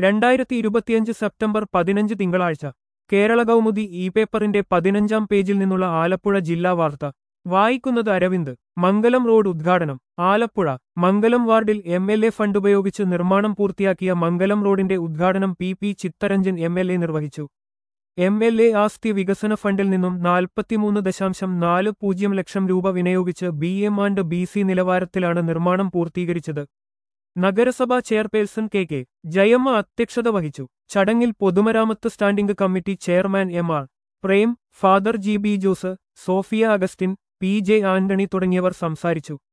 രണ്ടായിരത്തി ഇരുപത്തിയഞ്ച് സെപ്റ്റംബർ പതിനഞ്ച് തിങ്കളാഴ്ച കേരള കൗമുദി ഇ പേപ്പറിന്റെ പതിനഞ്ചാം പേജിൽ നിന്നുള്ള ആലപ്പുഴ ജില്ലാ വാർത്ത വായിക്കുന്നത് അരവിന്ദ് മംഗലം റോഡ് ഉദ്ഘാടനം ആലപ്പുഴ മംഗലം വാർഡിൽ എം എൽ എ ഫണ്ട് ഉപയോഗിച്ച് നിർമ്മാണം പൂർത്തിയാക്കിയ മംഗലം റോഡിന്റെ ഉദ്ഘാടനം P P Chitharanjan M L A നിർവഹിച്ചു എം എൽ എ ആസ്തി വികസന ഫണ്ടിൽ നിന്നും നാൽപ്പത്തിമൂന്ന് ദശാംശം നാല് പൂജ്യം ലക്ഷം രൂപ വിനിയോഗിച്ച് B M and B C നിലവാരത്തിലാണ് നിർമ്മാണം പൂർത്തീകരിച്ചത് നഗരസഭാ ചെയർപേഴ്സൺ കെ കെ ജയമ്മ അധ്യക്ഷത വഹിച്ചു ചടങ്ങിൽ പൊതുമരാമത്ത് standing committee chairman M R Prem father G B Jose Sophia Augustine P J Antony തുടങ്ങിയവർ സംസാരിച്ചു